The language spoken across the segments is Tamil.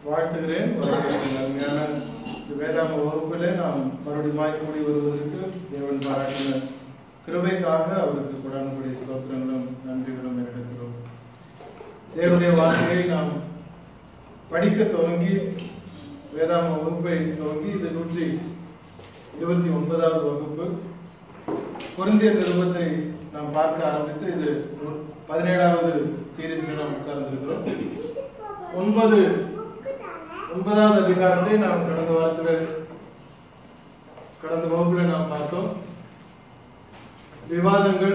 வாழ்த்துகிறேன் வாழ்த்துகிறேன். அருமையான இந்த வேதாம வகுப்பிலே நாம் மறுபடியும் கூடி வருவதற்கு தேவன் பாராட்டின கிருபைக்காக அவருக்கு கொடானுடைய ஸ்தோத்திரங்களும் நன்றிகளும் எடுக்கிறோம் தேவனுடைய வார்த்தையை நாம் படிக்க துவங்கி வேதாம வகுப்பை துவங்கி இது நூற்றி இருபத்தி ஒன்பதாவது வகுப்பு குருந்திய நிருபத்தை நாம் பார்க்க ஆரம்பித்து இது நூ- பதினேழாவது சீரீஸ்ல நாம் உட்கார்ந்திருக்கிறோம் ஒன்பது ஒன்பதாவது அதிகாரத்தை நாம் கடந்த வாரத்தில் கடந்த வகுப்புல நாம் பார்த்தோம் விவாதங்கள்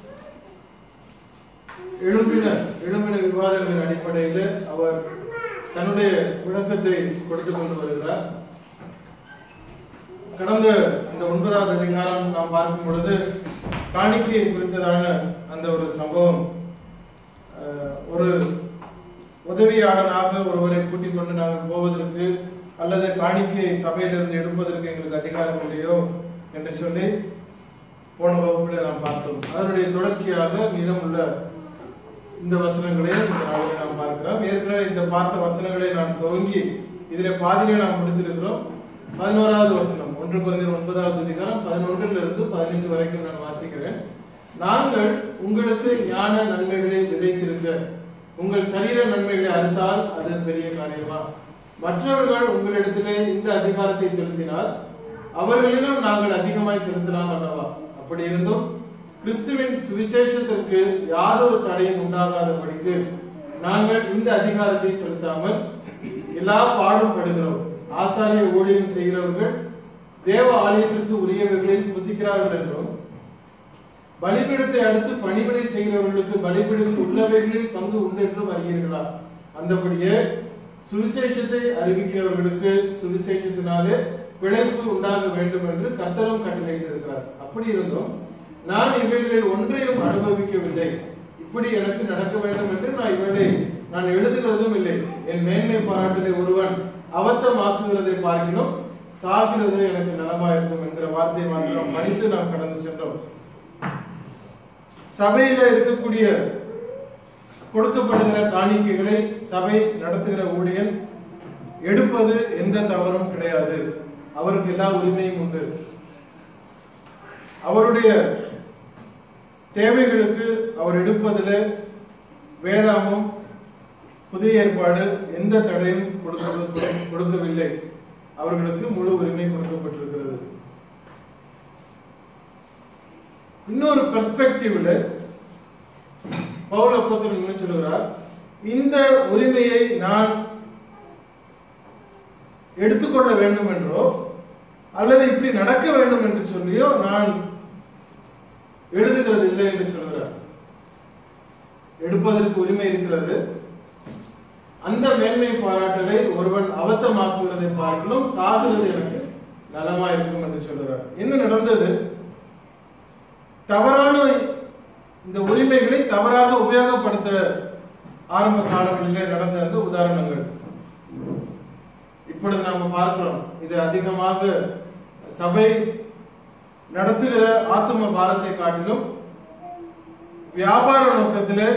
எழும்பின எழும்பின விவாதங்களின் அடிப்படையில் அவர் தன்னுடைய விளக்கத்தை கொடுத்து கொண்டு வருகிறார் கடந்த இந்த ஒன்பதாவது அதிகாரம் நாம் பார்க்கும் பொழுது காணிக்கை குறித்ததான அந்த ஒரு சம்பவம் அஹ், ஒரு உதவியாளனாக ஒருவரை கூட்டிக் கொண்டு நாங்கள் போவதற்கு அல்லது காணிக்கை சபையிலிருந்து எடுப்பதற்கு எங்களுக்கு அதிகாரம் இல்லையோ என்று சொல்லி போன வகுப்பில் நாம் பார்த்தோம் அதனுடைய தொடர்ச்சியாக மீதமுள்ள இந்த வசனங்களை இந்த நாளில் நாம் பார்க்கிறோம் ஏற்கனவே இந்த பார்த்த வசனங்களை நாம் துவங்கி இதிலே பாதியிலே நாம் முடித்திருக்கிறோம் பதினோராவது வசனம் ஒன்று குறைந்த ஒன்பதாவது அதிகாரம் பதினொன்றில் இருந்து பதினைந்து வரைக்கும் நான் வாசிக்கிறேன் நாங்கள் உங்களுக்கு ஞான நன்மைகளை விதைத்திருக்க உங்கள் சரீர நன்மைகளை அறுத்தால் அது பெரிய காரியமா மற்றவர்கள் உங்களிடத்திலே இந்த அதிகாரத்தை செலுத்தினால் அவர்களிடம் நாங்கள் அதிகமாய் செலுத்தலாம் அல்லவா அப்படி இருந்தும் கிறிஸ்துவின் சுவிசேஷத்திற்கு யாதொரு தடையும் உண்டாகாதபடிக்கு நாங்கள் இந்த அதிகாரத்தை செலுத்தாமல் எல்லா பாடும் படுகிறோம் ஆசாரிய ஊழியம் செய்கிறவர்கள் தேவ ஆலயத்திற்கு உரியவர்களில் புசிக்கிறார்கள் என்றும் பலிபீடத்தை அடுத்து பணிவிடை செய்கிறவர்களுக்கு பலிபீடத்தில் உள்ளவைகளில் பங்கு உண்டு என்றும் அறியீர்களா அந்தபடியே சுவிசேஷத்தை அறிவிக்கிறவர்களுக்கு சுவிசேஷத்தினாலே பிழைப்பு உண்டாக வேண்டும் என்று கர்த்தரும் கட்டளையிட்டிருக்கிறார் அப்படி இருந்தும் நான் இவைகளில் ஒன்றையும் அனுபவிக்கவில்லை இப்படி எனக்கு நடக்க வேண்டும் என்று நான் இவளை நான் எழுதுகிறதும் இல்லை என் மேன்மை பாராட்டிலே ஒருவன் அவத்தமாக்குகிறதை பார்க்கிறோம் சாகிறது எனக்கு நலமாயிருக்கும் என்கிற வார்த்தையை மாத்திரம் படித்து நாம் கடந்து சென்றோம் சபையில இருக்கக்கூடிய கொடுக்கப்படுகிற காணிக்கைகளை சபை நடத்துகிற ஊழியன் எடுப்பது எந்த தவறும் கிடையாது அவருக்கு எல்லா உரிமையும் உண்டு அவருடைய தேவைகளுக்கு அவர் எடுப்பதில் வேதாமம் புதிய ஏற்பாடு எந்த தடையும் கொடுக்க கொடுக்கவில்லை அவர்களுக்கு முழு உரிமை கொடுக்கப்பட்டிருக்கிறது இன்னொரு பெர்ஸ்பெக்டிவ்ல பவுல் அப்போஸ்தலன் என்ன சொல்கிறார் இந்த உரிமையை நான் எடுத்துக்கொள்ள வேண்டும் என்றோ அல்லது இப்படி நடக்க வேண்டும் என்று சொல்லியோ நான் எழுதுகிறது இல்லை என்று சொல்கிறார் எடுப்பதற்கு உரிமை இருக்கிறது அந்த மேன்மை பாராட்டலை ஒருவன் அவத்தமாக்குகிறதை பார்க்கலும் சாகுறது எனக்கு நலமா இருக்கும் என்று சொல்கிறார் என்ன நடந்தது தவறான இந்த உரிமைகளை தவறாக உபயோகப்படுத்த ஆரம்ப காலங்களிலே நடந்த அந்த உதாரணங்கள் இப்பொழுது நாம பார்க்கிறோம் இது அதிகமாக சபை நடத்துகிற ஆத்தும பாரத்தை காட்டிலும் வியாபார நோக்கத்திலே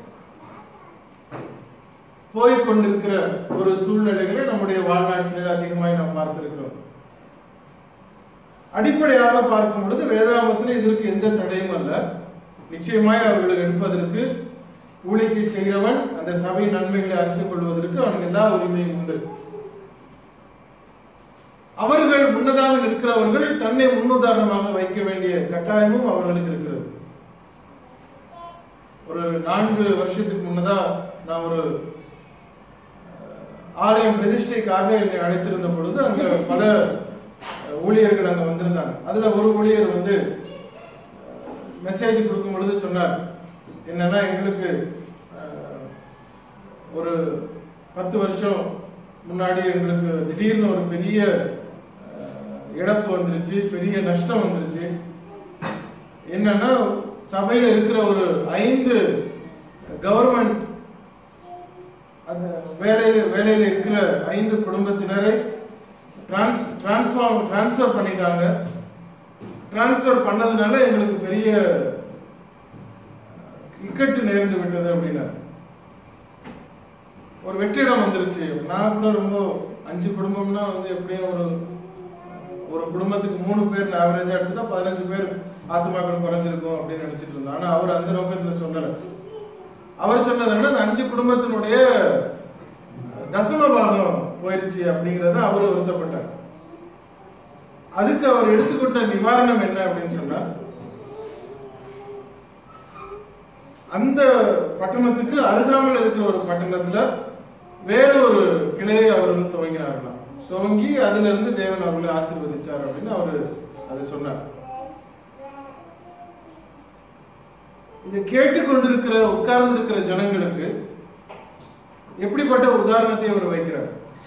போய் கொண்டிருக்கிற ஒரு சூழ்நிலைகளை நம்முடைய வாழ்நாட்டிலே அதிகமாய் நாம் பார்த்திருக்கிறோம் அடிப்படையாக பார்க்கும் பொழுது வேதாமத்தில் இதற்கு எந்த தடையும் அல்ல நிச்சயமாய் அவர்கள் எடுப்பதற்கு ஊழியத்தை செய்கிறவன் அந்த சபை நன்மைகளை அறிந்து கொள்வதற்கு அவனுக்கு எல்லா உரிமையும் உண்டு அவர்கள் முன்னதாக நிற்கிறவர்கள் தன்னை முன்னுதாரணமாக வைக்க வேண்டிய கட்டாயமும் அவர்களுக்கு இருக்கிறது ஒரு நான்கு வருஷத்துக்கு முன்னதா நான் ஒரு அஹ், ஆலயம் பிரதிஷ்டைக்காக என்னை அழைத்திருந்த பொழுது அங்க பல அஹ், ஊழியர்கள் அங்க வந்திருந்தாங்க அதுல ஒரு ஊழியர் வந்து மெசேஜ் கொடுக்கும் பொழுது சொன்னார் என்னன்னா எங்களுக்கு அஹ், ஒரு பத்து வருஷம் முன்னாடி எங்களுக்கு திடீர்னு ஒரு பெரிய அஹ், இழப்பு வந்துருச்சு பெரிய நஷ்டம் வந்துருச்சு என்னன்னா சபையில இருக்கிற ஒரு ஐந்து கவர்மெண்ட் அந்த வேலையில வேலையில இருக்கிற ஐந்து குடும்பத்தினரை டிரான்ஸ் டிரான்ஸ்ஃபார்ம் டிரான்ஸ்ஃபர் பண்ணிட்டாங்க டிரான்ஸ்ஃபர் பண்ணதுனால எங்களுக்கு பெரிய இக்கட்டு நேர்ந்து விட்டது அப்படின்னாரு ஒரு வெற்றிடம் வந்துருச்சு நான் கூட ரொம்ப அஞ்சு குடும்பம்னா வந்து எப்படியும் ஒரு ஒரு குடும்பத்துக்கு மூணு பேர் ஆவரேஜா எடுத்துட்டா பதினஞ்சு பேர் ஆத்மாக்கள் குறைஞ்சிருக்கும் அப்படின்னு நினைச்சிட்டு இருந்தோம் ஆனா அவர் அந்த நோக்கத்துல சொல்லல அவர் சொன்னது என்னன்னா இந்த அஞ்சு குடும்பத்தினுடைய தசம பாகம் போயிருச்சு அப்படிங்கறத அவர் வருத்தப்பட்டார் அதுக்கு அவர் எடுத்துக்கொண்ட நிவாரணம் என்ன அப்படின்னு சொன்னா அந்த பட்டணத்துக்கு அருகாமல் இருக்கிற ஒரு பட்டணத்துல வேற ஒரு கிளையை அவர்கள் துவங்கினார்களாம் துவங்கி அதுல இருந்து தேவன் அவர்களை ஆசீர்வதிச்சார் அப்படின்னு அவரு அதை சொன்னார் இதை கேட்டுக்கொண்டிருக்கிற உட்கார்ந்து இருக்கிற ஜனங்களுக்கு எப்படிப்பட்ட உதாரணத்தை அவர் வைக்கிறார்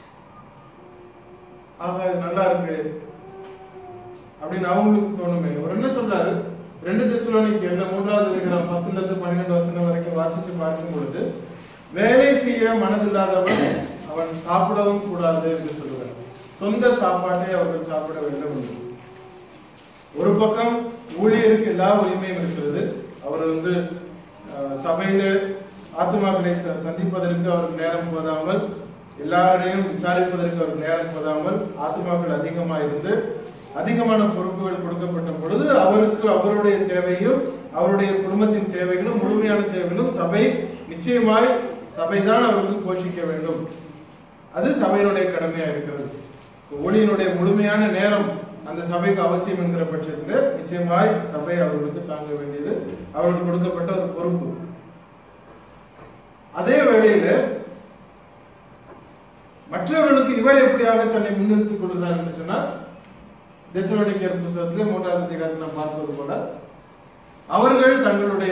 ஆக இது நல்லா இருக்கு அப்படின்னு அவங்களுக்கு தோணுமே அவர் என்ன சொல்றாரு ரெண்டு திசுலோனிக்கு என்ன மூன்றாவது அதிகாரம் பத்துல இருந்து பன்னிரெண்டு வசனம் வரைக்கும் வாசிச்சு பார்க்கும் பொழுது வேலை செய்ய மனதில்லாதவன் அவன் சாப்பிடவும் கூடாது என்று சொல்லுவார் சொந்த சாப்பாட்டை அவர்கள் சாப்பிட வேண்டும் என்று ஒரு பக்கம் ஊழியருக்கு எல்லா உரிமையும் இருக்கிறது அவர் வந்து அஹ், சபையில ஆத்துமாக்களை ச- சந்திப்பதற்கு அவருக்கு நேரம் போதாமல் எல்லாரிடையும் விசாரிப்பதற்கு அவருக்கு நேரம் போதாமல் ஆத்துமாக்கள் அதிகமா இருந்து அதிகமான பொறுப்புகள் கொடுக்கப்பட்ட பொழுது அவருக்கு அவருடைய தேவையும் அவருடைய குடும்பத்தின் தேவைகளும் முழுமையான தேவைகளும் சபை நிச்சயமாய் சபைதான் அவருக்கு போஷிக்க வேண்டும் அது சபையினுடைய கடமையா இருக்கிறது ஒளியினுடைய முழுமையான நேரம் அந்த சபைக்கு அவசியம் என்கிற பட்சத்தில் நிச்சயமாய் சபை அவர்களுக்கு தாங்க வேண்டியது அவர்களுக்கு கொடுக்கப்பட்ட ஒரு பொறுப்பு அதே வேளையில மற்றவர்களுக்கு இவர் எப்படியாக தன்னை முன்னிறுத்திக் கொள்கிறார் என்று சொன்னால் தெசலோனிக்கர் புஸ்தகத்திலே மூன்றாவது அதிகாரத்தில் நாம் பார்ப்பது போல அவர்கள் தங்களுடைய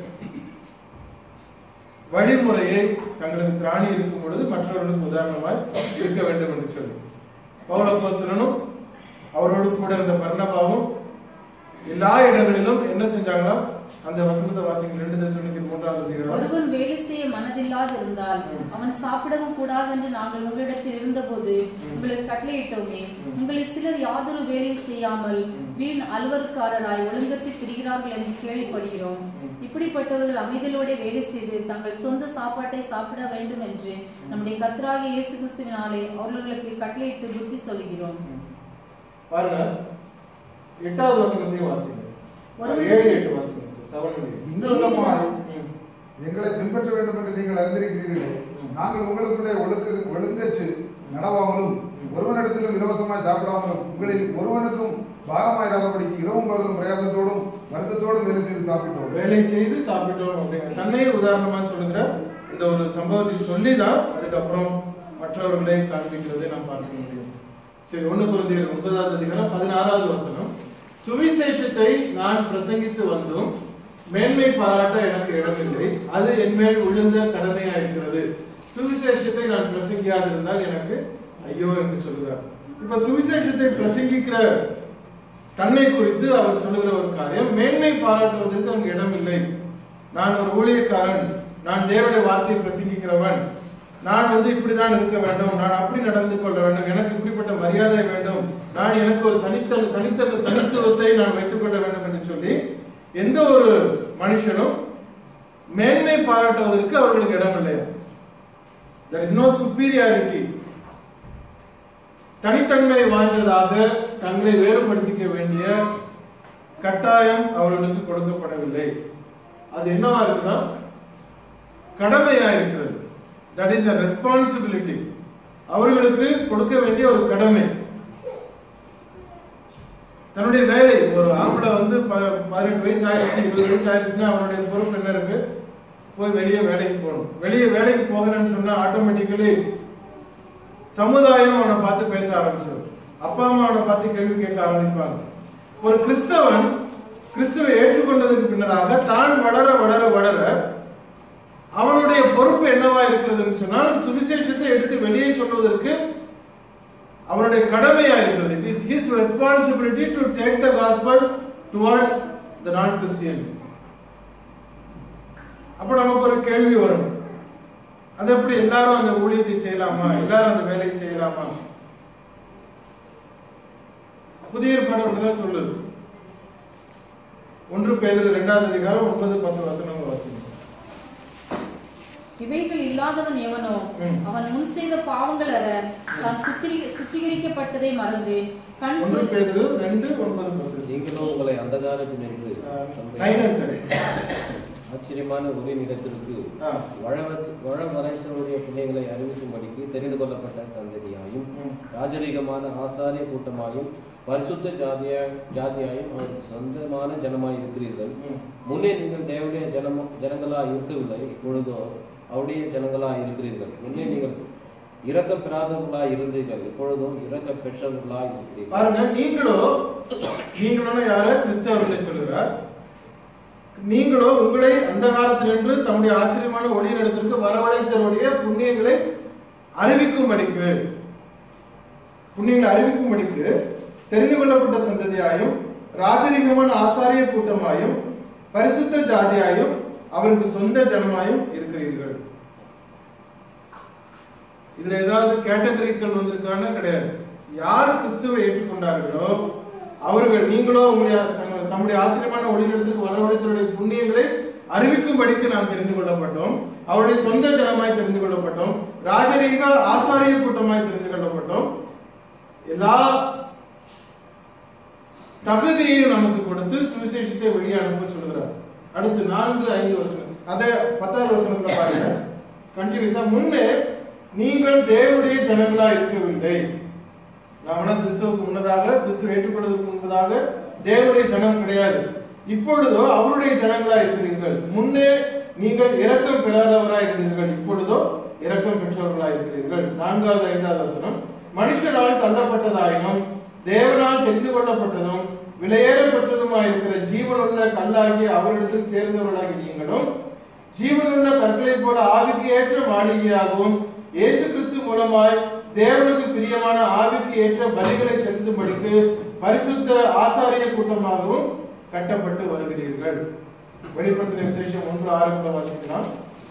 வழிமுறையை தங்களுக்கு திராணி இருக்கும் பொழுது மற்றவர்களுக்கு உதாரணமாய் இருக்க வேண்டும் என்று சொல்லி பௌலப்போசலனும் அவரோடு கூட இருந்த பர்ணபாவும் எல்லா இடங்களிலும் என்ன செஞ்சாங்களா அந்த வசனத்தை வாசிங்க ரெண்டு தசனிக்கு மூன்றாவது அதிகாரம் ஒருவன் வேலை செய்ய மனதில்லாதிருந்தால் ம். அவன் சாப்பிடவும் கூடாது என்று நாங்கள் உங்களிடத்தில் இருந்தபோது ம். உங்களுக்கு கட்டளையிட்டோமே ம். உங்களில் சிலர் யாதொரு வேலையும் செய்யாமல் ம். வீண் அலுவற்காரராய் ஒழுங்கற்றி திரிகிறார்கள் என்று கேள்விப்படுகிறோம் ம். இப்படிப்பட்டவர்கள் அமைதலோட வேலை செய்து தங்கள் சொந்த சாப்பாட்டை சாப்பிட வேண்டும் என்று நம்முடைய கர்த்தராகிய இயேசு கிறிஸ்துவினாலே அவர்களுக்கு கட்டளையிட்டு புத்தி சொல்கிறோம் பாருங்க எட்டாவது வசனத்தையும் வாசிங்க ஒரு ஏழு எட்டு வாசிங்க செவன் இந்த விதமாய் எங்களை பின்பற்ற வேண்டும் என்று நீங்கள் அறிந்திருக்கிறீர்களே நாங்கள் உங்களுக்குள்ளே ஒழுக்க ஒழுங்கற்று நடவாமலும் ஒருவனிடத்திலும் இலவசமாய் சாப்பிடாமலும் உங்களில் ஒருவனுக்கும் பாரமாயிராதபடிக்கு இரவும் பகலும் பிரயாசத்தோடும் வருத்தத்தோடும் வேலை செய்து சாப்பிட்டோம் வேலை செய்து சாப்பிட்டோம் அப்படிங்கிற தன்னை உதாரணமா சொல்லுகிற இந்த ஒரு சம்பவத்தை சொல்லி தான் அதுக்கப்புறம் மற்றவர்களை காண்பிக்கிறதை நாம் பார்க்க முடியும் சரி ஒண்ணு குழந்தையர் ஒன்பதாவது அதிகாரம் பதினாறாவது வசனம் சுவிசேஷத்தை நான் பிரசங்கித்து வந்தும் மேன்மை பாராட்ட எனக்கு இடமில்லை அது என் மேல் விழுந்த கடமையா இருக்கிறது சுவிசேஷத்தை நான் பிரசங்கியாதிருந்தால் எனக்கு ஐயோ என்று சொல்லுகிறார் இப்ப சுவிசேஷத்தை பிரசங்கிக்கிற தன்னை குறித்து அவர் சொல்லுகிற ஒரு காரியம் மேன்மை பாராட்டுவதற்கு அங்கு இடம் இல்லை நான் ஒரு ஊழியக்காரன் நான் தேவனுடைய வார்த்தையை பிரசங்கிக்கிறவன் நான் வந்து இப்படிதான் இருக்க வேண்டும் நான் அப்படி நடந்து கொள்ள வேண்டும் எனக்கு இப்படிப்பட்ட மரியாதை வேண்டும் நான் எனக்கு ஒரு தனித்த தனித்த தனித்துவத்தை நான் வைத்துக் கொள்ள வேண்டும் என்று சொல்லி எந்த ஒரு மனுஷனும் மேன்மை பாராட்டுவதற்கு அவர்களுக்கு இடம் இல்லையா there is no superiority தனித்தன்மை வாய்ந்ததாக தங்களை வேறுபடுத்திக்க வேண்டிய கட்டாயம் அவர்களுக்கு கொடுக்கப்படவில்லை அது என்னவா இருக்குன்னா கடமையா இருக்கிறது தட் இஸ் a ரெஸ்பான்சிபிலிட்டி அவர்களுக்கு கொடுக்க வேண்டிய ஒரு கடமை தன்னுடைய வேலை ஒரு ஆம்பளை வந்து ப- பதினெட்டு வயசு ஆயிடுச்சு இருபது வயசு ஆயிடுச்சுன்னா அவனுடைய பொறுப்பு என்ன இருக்கு போய் வெளியே வேலைக்கு போகணும் வெளியே வேலைக்கு போகலன்னு சொன்னா ஆட்டோமேட்டிக்கலி சமுதாயம் அவனை பார்த்து பேச ஆரம்பிச்சிடும் அப்பா அம்மா அவனை பார்த்து கேள்வி கேட்க ஆரம்பிப்பாங்க ஒரு கிறிஸ்தவன் கிறிஸ்துவை ஏற்றுக்கொண்டதற்கு பின்னதாக தான் வளர வளர வளர அவனுடைய பொறுப்பு என்னவா இருக்கிறதுன்னு சொன்னால் சுவிசேஷத்தை எடுத்து வெளியே சொல்வதற்கு அவனுடைய கடமையா இருக்கிறது it is his responsibility to take the gospel towards the non Christians அப்ப நமக்கு ஒரு கேள்வி வரும் அது எப்படி எல்லாரும் அந்த ஊழியத்தை செய்யலாமா எல்லாரும் அந்த வேலையை செய்யலாமா புதிய ஏற்பாடு ஒன்றுதான் சொல்லுது ஒன்று பேதர் இரண்டாவது அதிகாரம் ஒன்பது பத்து வசனங்கள் வாசிங்க இவைகள் இல்லாதவன் எவனோ ம். அவன் முன் செய்த பாவங்கள் அற தான் சுத்திரி சுத்திகரிக்கப்பட்டதை மறந்து கண் ஒன்று சொல் பேதுரு ரெண்டு ஒன்பது பத்து நீங்களும் உங்களை அந்த காலத்தில் நின்று நைன் கடை ஆச்சரியமான ஒரே நிலத்திற்கு ஆ. வழவரைத்தனுடைய பிள்ளைகளை அறிவிக்கும்படிக்கு தெரிந்து கொள்ளப்பட்ட சந்ததியாயும் ம். ராஜரீகமான ஆசாரிய கூட்டமாயும் பரிசுத்த ஜாதியா ஜாதியாயும் அவருக்கு சொந்தமான ஜனமாய் இருக்கிறீர்கள் ம். முன்னே நீங்கள் தேவனுடைய ஜனம ஜனங்களாய் இருக்கவில்லை இப்பொழுதோ அவருடைய ஜனங்களாய் இருக்கிறீர்கள் முன்னே நீங்கள் இறக்க பெறாதவர்களாய் இருந்தீர்கள் இப்பொழுதும் இறக்க பெற்றவர்களாய் இருக்கிறீர்கள் பாருங்க நீங்களோ நீங்களோ யார கிறிஸ்தவர்களை சொல்லுகிறார் நீங்களோ உங்களை அந்த காலத்தினின்று தம்முடைய ஆச்சரியமான ஒளியிடத்திற்கு வரவழைத்தவருடைய புண்ணியங்களை அறிவிக்கும்படிக்கு புண்ணியங்களை அறிவிக்கும்படிக்கு தெரிந்து கொள்ளப்பட்ட சந்ததியாயும் ராஜரீகமான ஆசாரிய கூட்டமாயும் பரிசுத்த ஜாதியாயும் அவருக்கு சொந்த ஜனமாயும் இருக்கிறீர்கள் இதுல ஏதாவது கேட்டகரிகள் வந்திருக்கான்னு கிடையாது யார் கிறிஸ்துவை ஏற்றுக்கொண்டார்களோ அவர்கள் நீங்களோ உங்களுடைய தங்கள் தம்முடைய ஆச்சரியமான ஒளியிடத்துக்கு வரவழைத்தவருடைய புண்ணியங்களை அறிவிக்கும்படிக்கு நாம் தெரிந்து கொள்ளப்பட்டோம் அவருடைய சொந்த ஜனமாய் தெரிந்து கொள்ளப்பட்டோம் ராஜரீக ஆசாரிய கூட்டமாய் தெரிந்து கொள்ளப்பட்டோம் எல்லா தகுதியையும் நமக்கு கொடுத்து சுவிசேஷத்தை வெளியே அனுப்ப சொல்கிறார் அடுத்து நான்கு ஐந்து வருஷம் அதே பத்தாவது வருஷத்துல பாருங்க கண்டினியூஸா முன்னே நீங்கள் தேவனுடைய ஜனங்களா இருக்கவில்லை நாமனா கிறிஸ்துவுக்கு முன்னதாக கிறிஸ்துவ ஏற்றுக்கொள்வதற்கு முன்பதாக தேவனுடைய ஜனம் கிடையாது இப்பொழுதோ அவருடைய ஜனங்களா இருக்கிறீர்கள் முன்னே நீங்கள் இரக்கம் பெறாதவராய் இருந்தீர்கள் இப்பொழுதோ இரக்கம் பெற்றவர்களாய் இருக்கிறீர்கள் நான்காவது ஐந்தாவது வசனம் மனுஷரால் தள்ளப்பட்டதாயினும் தேவனால் தெரிந்து கொள்ளப்பட்டதும் விலையேறப்பட்டதுமாய் இருக்கிற ஜீவனுள்ள கல்லாகிய அவரிடத்தில் சேர்ந்தவர்களாகி நீங்களும் ஜீவனுள்ள கற்களைப் போல ஆவிக்கு ஏற்ற மாளிகையாகவும் இயேசு கிறிஸ்து மூலமாய் தேவனுக்கு பிரியமான ஆவிக்கு ஏற்ற பலிகளை செலுத்தும்படிக்கு பரிசுத்த ஆசாரிய கூட்டமாகவும் கட்டப்பட்டு வருகிறீர்கள் வெளிப்படுத்தின விசேஷம் ஒன்று ஆறு வாசிக்கலாம்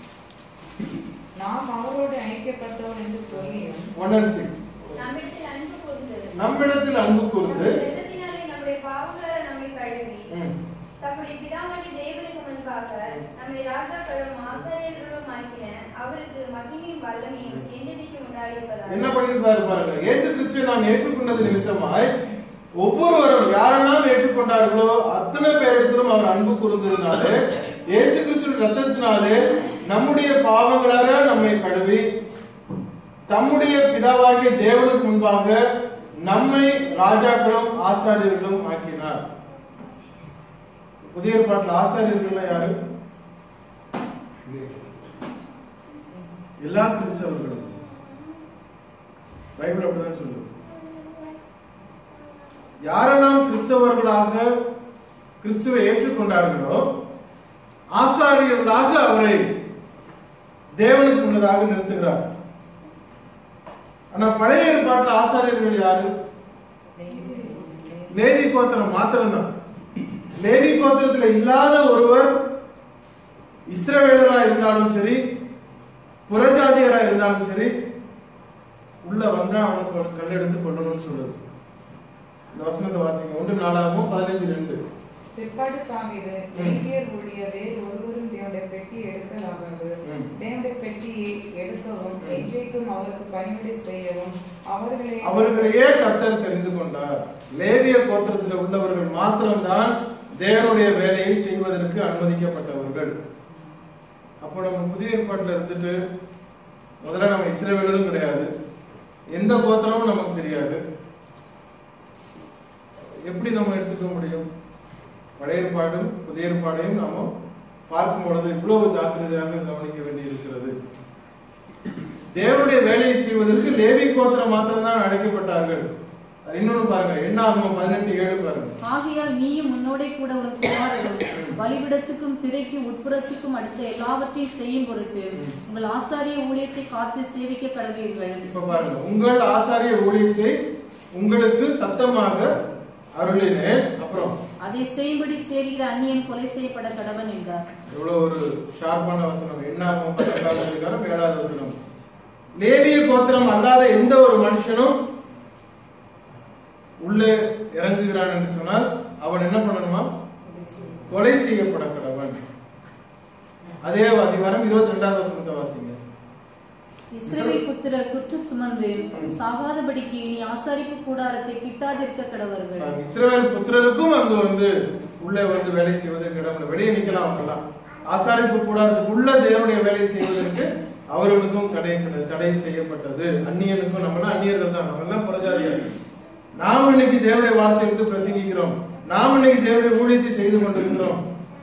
நாம் அவரோடு ஐக்கியப்பட்டோம் என்று சொல்லியும் ஒன் அண்ட் சிக்ஸ் நம்மிடத்தில் அன்பு கூர்ந்து நம்மிடத்தில் அன்பு கூர்ந்து நம்முடைய இரத்தத்தினாலே நம்முடைய பாவங்களால் நம்மை கழுவி ம், தம்முடைய பிதாமணி தேவனுக்கு முன்பாக நம்மை ராஜாக்களும் ஆசாரியர்களும் ஆக்கின அவருக்கு மகிமையும் வல்லமையும் என்னென்னைக்கு என்ன உண்டாயிருப்பதாக பண்ணியிருந்தாரு பாருங்க இயேசு கிறிஸ்துவை நாம் ஏற்றுக்கொண்டது நிமித்தமாய் ஒவ்வொருவரும் யாரெல்லாம் ஏற்றுக்கொண்டார்களோ அத்தனை பேரிடத்திலும் அவர் அன்பு கூர்ந்ததுனாலே இயேசு கிறிஸ்துவின் ரத்தத்தினாலே நம்முடைய பாவங்களாக நம்மை கழுவி தம்முடைய பிதாவாகிய தேவனுக்கு முன்பாக நம்மை ராஜாக்களும் ஆசாரியர்களும் ஆக்கினார் புதிய ஏற்பாட்டில் ஆசாரியர்கள் யாரு எல்லா கிறிஸ்தவர்களும் பைபிள் அப்படிதான் சொல்லுது யாரெல்லாம் கிறிஸ்தவர்களாக கிறிஸ்துவை ஏற்றுக்கொண்டார்களோ ஆசாரியர்களாக அவரை தேவனுக்கு முன்னதாக நிறுத்துகிறார் ஆனா பழைய ஏற்பாட்டில் ஆசாரியர்கள் யாரு லேவி கோத்திரம் மாத்திரம்தான் லேவி கோத்திரத்துல இல்லாத ஒருவர் இஸ்ரவேலரா இருந்தாலும் சரி புறஜாதியரா இருந்தாலும் சரி உள்ள வந்தா அவனுக்கு ஒரு கல் எடுத்து கொள்ளணும்னு சொல்லுது இந்த வசனத்தை வாசிங்க ஒன்று நாலாகவும் பதினஞ்சு ரெண்டு பிற்பாடு தாவீது லேவியர் ஊழிய வேறு ஒருவரும் தேவனுடைய பெட்டி எடுக்கலாகாது ம். தேவனுடைய பெட்டியை எடுக்கவும் என்றைக்கும் அவருக்கு பணிவிடை செய்யவும் அவர்களே அவர்களையே கர்த்தர் தெரிந்து கொண்டார் லேவிய கோத்திரத்தில் உள்ளவர்கள் மாத்திரம்தான் தேவனுடைய வேலையை செய்வதற்கு அனுமதிக்கப்பட்டவர்கள் அப்போ நம்ம புதிய ஏற்பாட்டில் இருந்துட்டு முதல்ல நம்ம இஸ்ரவேலரும் கிடையாது எந்த கோத்திரமும் நமக்கு தெரியாது எப்படி நம்ம எடுத்துக்க முடியும் பழைய ஏற்பாடும் புதிய ஏற்பாடையும் நாம பார்க்கும் பொழுது இவ்வளவு ஜாக்கிரதையாக கவனிக்க வேண்டியிருக்கிறது தேவனுடைய வேலையை செய்வதற்கு லேவி கோத்திரம் மாத்திரம்தான் அழைக்கப்பட்டார்கள் அது இன்னொன்னு பாருங்க எண்ணாகமம் பதினெட்டு ஏழு பாருங்க ஆகையால் நீயும் உன்னோடே கூட ஒரு குமாரரும் பலிபிடத்துக்கும் திரைக்கு உட்புறத்துக்கும் அடுத்த எல்லாவற்றையும் செய்யும் பொருட்டு உங்கள் ஆசாரிய ஊழியத்தை காத்து சேவிக்க கடவீர்கள் இப்ப பாருங்க உங்கள் ஆசாரிய ஊழியத்தை உங்களுக்கு தத்தமாக அருளினேன் அப்புறம் அதை செய்யும்படி சேர்கிற அந்நியன் கொலை செய்யப்பட கடவன் என்றார் எவ்வளவு ஒரு ஷார்ப்பான வசனம் எண்ணாகமம் பதினெட்டாவது அதிகாரம் ஏழாவது வசனம் லேவிய கோத்திரம் அல்லாத எந்த ஒரு மனுஷனும் உள்ளே இறங்குகிறான் என்று சொன்னால் அவன் என்ன பண்ணணுமா கொலை செய்யப்பட கடவன் அதே அதிகாரம் இருபத்தி ரெண்டாவது வசனத்தை வாசிங்க இஸ்ரவேல் புத்திரர் குற்ற சுமந்து சாகாதபடிக்கு இனி ஆசாரிப்பு கூடாரத்தை கிட்டாதிருக்க கடவர்கள் ஆஹ் இஸ்ரவேல் புத்திரருக்கும் அங்கு வந்து உள்ளே வந்து வேலை செய்வதற்கு இடம் இல்லை. வெளியே நிக்கலாம் அவங்கெல்லாம் ஆசாரிப்பு கூடாரத்துக்குள்ள தேவனுடைய வேலை செய்வதற்கு அவர்களுக்கும் தடை தடை செய்யப்பட்டது அந்நியனுக்கும் நம்மளாம் அந்நியர்கள் தான் நம்ம எல்லாம் புறஜாதியர் நாம் இன்னைக்கு தேவனுடைய வார்த்தை எடுத்து பிரசங்கிக்கிறோம் நாம் இன்னைக்கு தேவனுடைய ஊழியத்தை செய்து கொண்டிருக்கிறோம்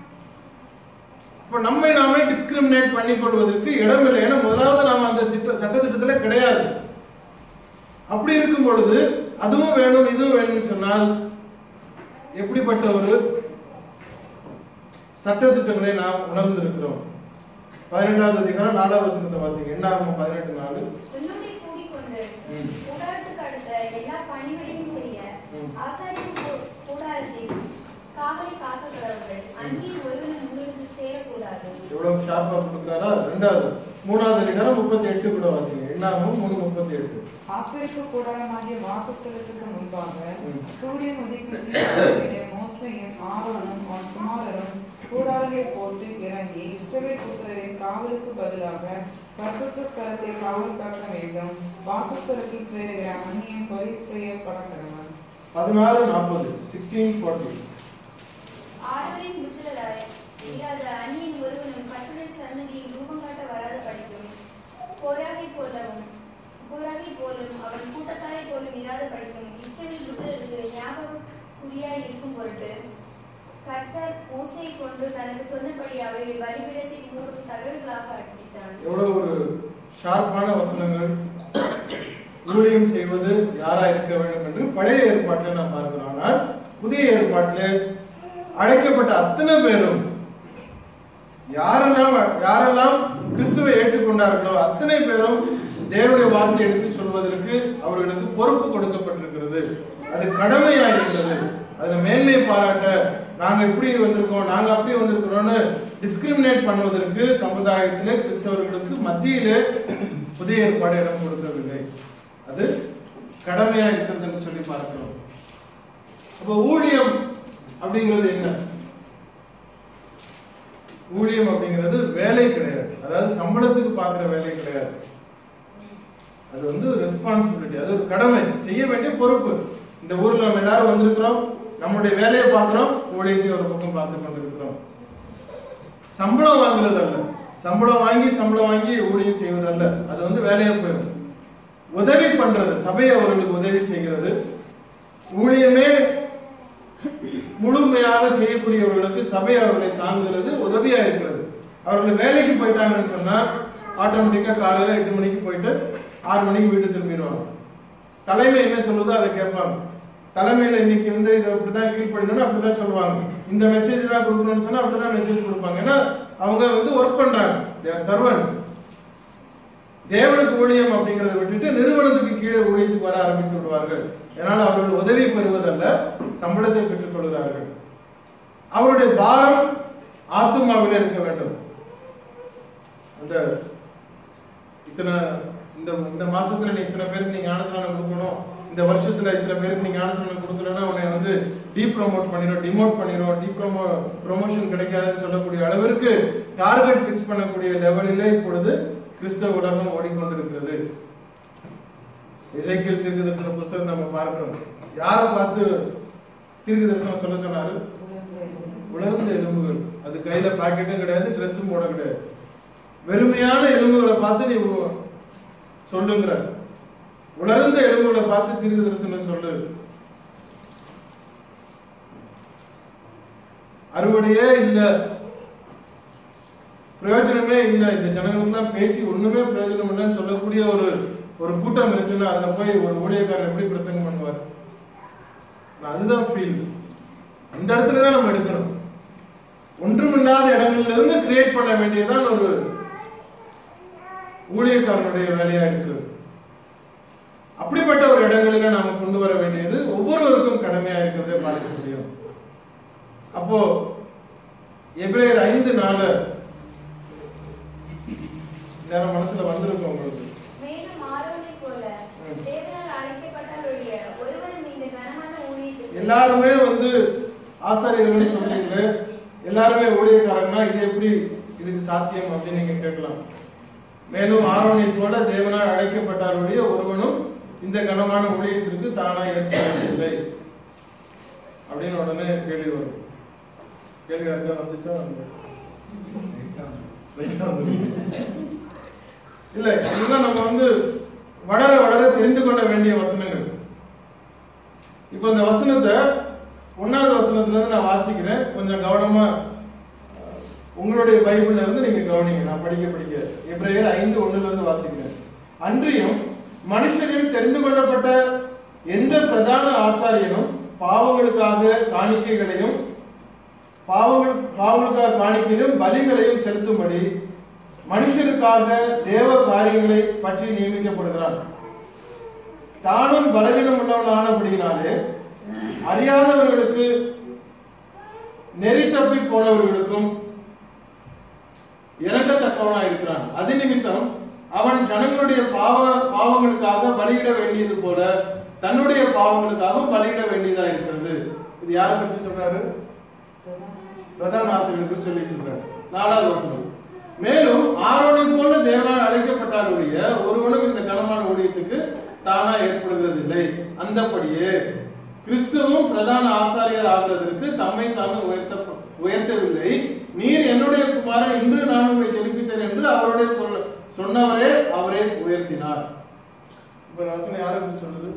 இப்ப நம்மை நாமே டிஸ்கிரிமினேட் பண்ணி கொள்வதற்கு இடம் இல்லை ஏன்னா முதலாவது நாம அந்த சிட்ட சட்டத்திட்டத்துல கிடையாது அப்படி இருக்கும் பொழுது அதுவும் வேணும் இதுவும் வேணும்னு சொன்னால் எப்படிப்பட்ட ஒரு சட்டத்திட்டங்களை நாம் உணர்ந்திருக்கிறோம் பதினெட்டாவது அதிகாரம் நாலாவது வசனத்தை வாசிங்க என்ன ஆகும் பதினெட்டு நாலு உன்னோடே கூடிக்கொண்டு ம். கூடாரத்துக்கு அடுத்த எல்லா பணிகளையும் செய்ய ம். ஆசாரிப்பு கூ- கூடாரத்தில் காவலை காக்க கடவுள் அந்நியன் ஒருவன் உங்களுக்கு சேரக்கூடாது எவ்வளவு ஷார்ப்பா கொடுக்குறாரா ரெண்டாவது மூணாவது அதிகாரம் முப்பத்தி எட்டு கூட வாசிங்க என்ன ஆகும் மூணு முப்பத்தி எட்டு ஆசிரியப்பு கூடாரமாகிய வாசஸ்தலத்துக்கு முன்பாக ம். சூரியன் உதிக்கும் தீவிலே மோசையும் ஆரோனும் அவன் குமாரரும் கூடாரங்களை போட்டு இறங்கி இஸ்ரவேல் புத்திரரின் காவலுக்கு பதிலாக பரிசுத்த ஸ்தலத்தை காவல் காக்க வேண்டும் வாசஸ்தலத்தில் சேருகிற அந்நியன் கொலை செய்யப்பட கடவன் பதினாறு நாற்பது சிக்ஸ்டீன் ஃபார்ட்டி ஆரோனின் புத்திரராய் இராத அந்நியன் ஒருவனும் கட்டுரை சன்னதியில் ரூபம் காட்ட வராத படிக்கும் போராகை போலவும் போராகை போலும் அவன் கூட்டத்தாரை போலும் இராத படிக்கும் இஸ்ரவேல் புத்திரருக்கு ஞாபகம் குறியாய் இருக்கும் பொருட்டு கர்த்தர் மோசையை கொண்டு தனக்கு சொன்னபடி அவைகளை பலிபீடத்தில் மூன்று தகவல்களாக அடித்தான் எவ்வளவு ஒரு ஷார்ப்பான வசனங்கள் ஊழியம் செய்வது யாரா இருக்க வேண்டும் என்று பழைய ஏற்பாட்டில் நாம் பார்க்கிறோம் ஆனால் புதிய ஏற்பாட்டில் அழைக்கப்பட்ட அத்தனை பேரும் யாரெல்லாம் யாரெல்லாம் கிறிஸ்துவை ஏற்றுக்கொண்டார்களோ அத்தனை பேரும் தேவனுடைய வார்த்தை எடுத்து சொல்வதற்கு அவர்களுக்கு பொறுப்பு கொடுக்கப்பட்டிருக்கிறது அது கடமையா இருக்கிறது அதுல மேன்மை பாராட்ட நாங்க இப்படி வந்திருக்கோம் நாங்க அப்படி வந்திருக்கிறோம்னு டிஸ்கிரிமினேட் பண்ணுவதற்கு சமுதாயத்திலே கிறிஸ்தவர்களுக்கு மத்தியிலே புதிய ஏற்பாடு இடம் கொடுக்கவில்லை அது கடமையா இருக்கிறதுன்னு சொல்லி பார்க்கிறோம் அப்போ ஊழியம் அப்படிங்கிறது என்ன ஊழியம் அப்படிங்கிறது வேலை கிடையாது அதாவது சம்பளத்துக்கு பார்க்கிற வேலை கிடையாது அது வந்து ரெஸ்பான்சிபிலிட்டி அது ஒரு கடமை செய்ய வேண்டிய பொறுப்பு இந்த ஊர்ல நம்ம எல்லாரும் வந்திருக்கிறோம் நம்முடைய வேலையை பார்க்கிறோம் ஊழியத்தை ஒரு பக்கம் பார்த்து கொண்டிருக்கிறோம் சம்பளம் வாங்குறது அல்ல சம்பளம் வாங்கி சம்பளம் வாங்கி ஊழியம் செய்வது அல்ல அது வந்து வேலையா போயிடும் உதவி பண்றது சபை அவர்களுக்கு உதவி செய்கிறது ஊழியமே முழுமையாக செய்யக்கூடியவர்களுக்கு சபை அவர்களை தாங்குகிறது உதவியா இருக்கிறது அவர்கள் வேலைக்கு போயிட்டாங்கன்னு சொன்னா ஆட்டோமேட்டிக்கா காலையில எட்டு மணிக்கு போயிட்டு ஆறு மணிக்கு வீட்டு திரும்பிடுவாங்க தலைமை என்ன சொல்லுதோ அதை கேட்பாங்க தலைமையில இன்னைக்கு வந்து இதை அப்படிதான் கீழ்ப்படினு அப்படிதான் சொல்லுவாங்க இந்த மெசேஜ் தான் கொடுக்கணும்னு சொன்னா அப்படிதான் மெசேஜ் கொடுப்பாங்க ஏன்னா அவங்க வந்து ஒர்க் பண்றாங்க சர்வன்ஸ் தேவனுக்கு ஊழியம் அப்படிங்கறத விட்டுட்டு நிறுவனத்துக்கு கீழே ஊழியத்துக்கு வர ஆரம்பித்து விடுவார்கள் இதனால் அவர்கள் உதவி பெறுவதல்ல சம்பளத்தை பெற்றுக் கொள்கிறார்கள் அவருடைய பாரம் ஆத்துமாவிலே இருக்க வேண்டும் அந்த இத்தனை இந்த இந்த மாசத்துல நீ இத்தனை பேருக்கு நீங்க ஞானஸ்நானம் கொடுக்கணும் இந்த வருஷத்துல இத்தனை பேருக்கு நீங்க ஞானஸ்நானம் கொடுக்கலன்னா உன்னை வந்து டீ ப்ரோமோட் பண்ணிடும் டிமோட் பண்ணிடும் டீ ப்ரோமோ ப்ரொமோஷன் கிடைக்காதுன்னு சொல்லக்கூடிய அளவிற்கு டார்கெட் ஃபிக்ஸ் பண்ணக்கூடிய லெவலிலே இப்பொழுது கிறிஸ்தவ உலகம் ஓடிக்கொண்டிருக்கிறது இசைக்கியல் தீர்க்க தரிசன புஸ்தகம் நம்ம பார்க்கிறோம் யாரை பார்த்து தீர்க்க தரிசனம் சொல்ல சொன்னாரு உலர்ந்த எலும்புகள் அது கையில பாக்கெட்டும் கிடையாது ட்ரெஸ்ஸும் போட கிடையாது வெறுமையான எலும்புகளை பார்த்து நீ உ- சொல்லுங்கிற உலர்ந்த எலும்புகளை பார்த்து தீர்க்க தரிசனம் சொல்லு அறுவடையே இல்ல பிரயோஜனமே இல்ல இந்த ஜனங்களுக்கெல்லாம் பேசி ஒண்ணுமே பிரயோஜனம் இல்லைன்னு சொல்லக்கூடிய ஒரு ஒரு கூட்டம் இருக்குன்னா அதுல போய் ஒரு ஊழியக்காரர் எப்படி பிரசங்கம் பண்ணுவார் நான் அதுதான் ஃபீல் அந்த இடத்துல தான் நம்ம எடுக்கணும் ஒன்றுமில்லாத இடங்கள்ல இருந்து கிரியேட் பண்ண வேண்டியதுதான் ஒரு ஊழியக்காரனுடைய வேலையா இருக்கிறது அப்படிப்பட்ட ஒரு இடங்களில நாம கொண்டு வர வேண்டியது ஒவ்வொருவருக்கும் கடமையா இருக்கிறதை பார்க்க முடியும் அப்போ எபிரேயர் ஐந்து நாலு நேரம் மனசுல வந்திருக்கும் உங்களுக்கு மேலும் ஆரோனைப் போல ம். தேவனால் அழைக்கப்பட்டாலுடைய ஒருவனும் இந்த கனமான ஊழியத்துக்கு எல்லாருமே வந்து ஆசாரியர்கள் சொல்றீங்க எல்லாருமே ஊழியக்காரங்கன்னா இது எப்படி இதுக்கு சாத்தியம் அப்படின்னு நீங்க கேட்கலாம் மேலும் ஆரோனை போல தேவனால் அழைக்கப்பட்டாருடைய ஒருவனும் இந்த கனமான ஊழியத்திற்கு தானா ஏற்படவில்லை அப்படின்னு உடனே கேள்வி வரும் கேள்வி யாருக்கா வந்துச்சா ரைட்டா வந்துருக்கு. இல்ல இதெல்லாம் நம்ம வந்து வளர வளர தெரிந்து கொள்ள வேண்டிய வசனங்கள் இப்போ இந்த வசனத்தை ஒன்னாவது வசனத்துல இருந்து நான் வாசிக்கிறேன் கொஞ்சம் கவனமா அஹ், உங்களுடைய பைபிள்ல இருந்து நீங்க கவனிங்க நான் படிக்க படிக்க எப்ரேயர் ஐந்து ஒண்ணுல இருந்து வாசிக்கிறேன் அன்றியும் மனுஷரில் தெரிந்து கொள்ளப்பட்ட எந்த பிரதான ஆசாரியனும் பாவங்களுக்காக காணிக்கைகளையும் பாவங்கள் பாவங்களுக்காக காணிக்கையிலும் பலிகளையும் செலுத்தும்படி மனுஷருக்காக தேவ காரியங்களை பற்றி நியமிக்கப்படுகிறான் தானும் பலவீனம் உள்ளவனானபடியினாலே அறியாதவர்களுக்கு நெறி தப்பி போனவர்களுக்கும் இறங்கத்தக்கவனா இருக்கிறான் அது நிமித்தம் அவன் ஜனங்களுடைய பாவ பாவங்களுக்காக பலியிட வேண்டியது போல தன்னுடைய பாவங்களுக்காகவும் பலியிட வேண்டியதா இருக்கிறது இது யாரை பற்றி சொல்றாரு பிரதான ஆசிரியர்கள் சொல்லிட்டு இருக்காரு நாலாவது வசனம் மேலும் ஆரோனை போல தேவனால் அழைக்கப்பட்டாருடைய ஒருவனும் இந்த கனமான ஊழியத்துக்கு தானா ஏற்படுகிறது இல்லை அந்தபடியே கிறிஸ்துவும் பிரதான ஆசாரியர் ஆகிறதற்கு தம்மை தாமே உயர்த்த உயர்த்தவில்லை நீர் என்னுடைய குமாரன் இன்று நான் உங்களை ஜெனிப்பித்தேன் என்று அவருடைய சொல்ல சொன்னவரே அவரை உயர்த்தினார் இப்ப வசனம் யாரை பற்றி சொல்றது